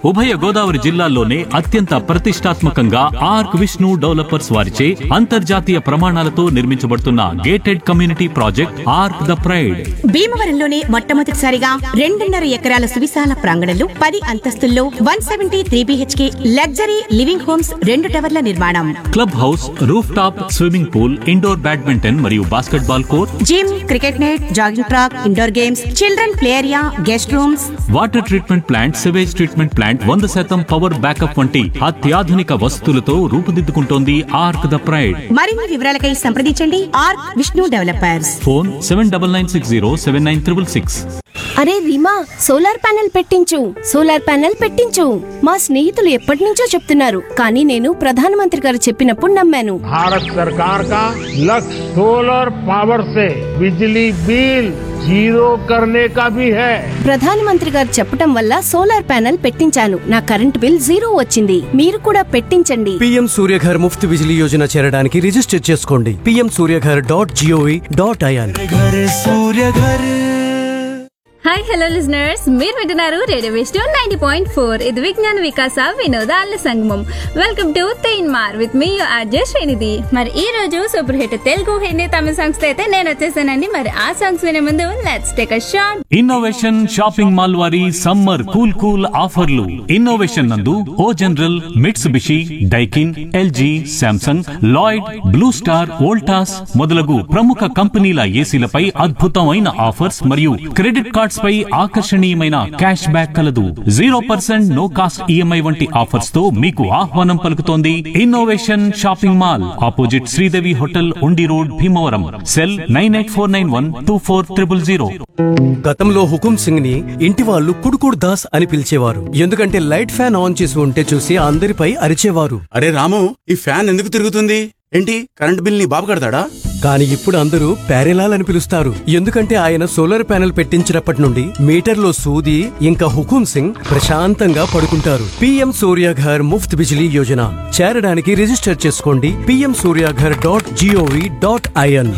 ఉభయ గోదావరి జిల్లాల్లోనే అత్యంత ప్రతిష్టాత్మకంగా ఆర్క్ విష్ణు డెవలపర్స్ వారిచే అంతర్జాతీయ ప్రమాణాలతో నిర్మించబడుతున్న gated community project arc the pride భీమవరంలోనే మొట్టమొదటిసారిగా రెండున్నర ఎకరాల సువిశాల ప్రాంగణంలో పది అంతస్తుల్లో one seventy three BHK luxury living homes రెండు టవర్ల నిర్మాణం club house roof top swimming pool indoor badminton మరియు basketball court gym cricket net jogging track indoor games children play area guest rooms water treatment plant sewage treatment plant వంద శాతం power backup వంటి అత్యాధునిక వసతులతో రూపుదిద్దుకుంటోంది arc the pride మరిన్ని వివరాలకై సంప్రదించండి R Vishnu developers phone seven double nine six zero seven nine triple six అరే Reema solar panel పెట్టించు సోలార్ ప్యానెల్ పెట్టించు మా స్నేహితులు ఎప్పటి నుంచో చెప్తున్నారు కానీ నేను ప్రధానమంత్రి గారు చెప్పినప్పుడు నమ్మాను भारत सरकार का लक्ष्य सोलर पावर से बिजली बिल जीरो करने का भी है ప్రధానమంత్రి గారు చెప్పటం వల్ల సోలార్ ప్యానెల్ పెట్టించాను నా కరెంట్ బిల్ జీరో వచ్చింది మీరు కూడా పెట్టించండి పీఎం సూర్యఘర్ ముఫ్త్ బిజిలీ యోజన చేరడానికి రిజిస్టర్ చేసుకోండి PM Suryaghar dot GOV dot IN hi hello listeners మీరు వింటున్నారు radio Visto ninety point four ఇది విజ్ఞాన వికాస వినోదాల సంగమం వెల్కమ్ టు తెయిన్ మార్ విత్ మీ ఆర్జే శ్రేనిధి మరి ఈ రోజు super hit Telugu Hindi Tamil songs అయితే నేను వచ్చేసానండి మరి ఆ సాంగ్స్ వినే ముందు let's take a short Innovation shopping mall వారి సమ్మర్ కూల్ కూల్ ఆఫర్లు ఇన్నోవేషన్ నందు O General Mitsubishi Daikin LG Samsung Lloyd Blue Star Voltas మొదలగు ప్రముఖ కంపెనీల ఏసీలపై అద్భుతమైన ఆఫర్స్ మరియు క్రెడిట్ కార్డ్స్ పై ఆకర్షణీయమైన క్యాష్ బ్యాక్ కలదు zero percent no cost EMI వంటి ఆఫర్స్ తో మీకు ఆహ్వానం పలుకుతోంది Innovation shopping mall opposite Sridevi hotel Undi road Bhimavaram cell nine eight four nine one two four triple zero గతంలో హుకుం సింగ్ ని ఇంటి వాళ్ళు కుడుకుడు దాస్ అని పిలిచేవారు ఎందుకంటే లైట్ ఫ్యాన్ ఆన్ చేసి ఉంటే చూసి అందరిపై అరిచేవారు అరే రాము ఈ ఫ్యాన్ ఎందుకు తిరుగుతుంది ఏంటి కరెంట్ బిల్ నీ బాబు కడతాడా కానీ ఇప్పుడు అందరూ ప్యారెలాల్ అని పిలుస్తారు ఎందుకంటే ఆయన సోలార్ ప్యానెల్ పెట్టించినప్పటి నుండి మీటర్లో సూది ఇంకా హుకుం సింగ్ ప్రశాంతంగా పడుకుంటారు పిఎం సూర్యఘర్ ముఫ్త్ బిజిలీ యోజన చేరడానికి రిజిస్టర్ చేసుకోండి PM Suryaghar dot GOV dot in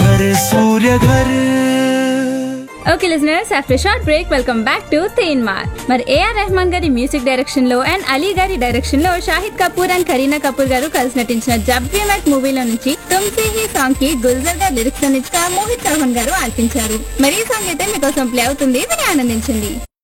okay listeners after short break welcome back to తెయిన్ మార్ మరి ఏఆర్ రెహమాన్ గారి మ్యూజిక్ డైరెక్షన్ లో అండ్ అలీ గారి డైరెక్షన్ లో షాహిద్ కపూర్ అండ్ కరీనా కపూర్ గారు కలిసి నటించిన జబ్ వీ మెట్ మూవీలో నుంచి తుమ్సే హీ సాంగ్ కి గుల్జర్ గారు లిరిక్స్ అందించగా మోహిత్ చౌహాన్ గారు ఆలపించారు మరి ఈ సాంగ్ అయితే మీకోసం ప్లే అవుతుంది విని ఆనందించండి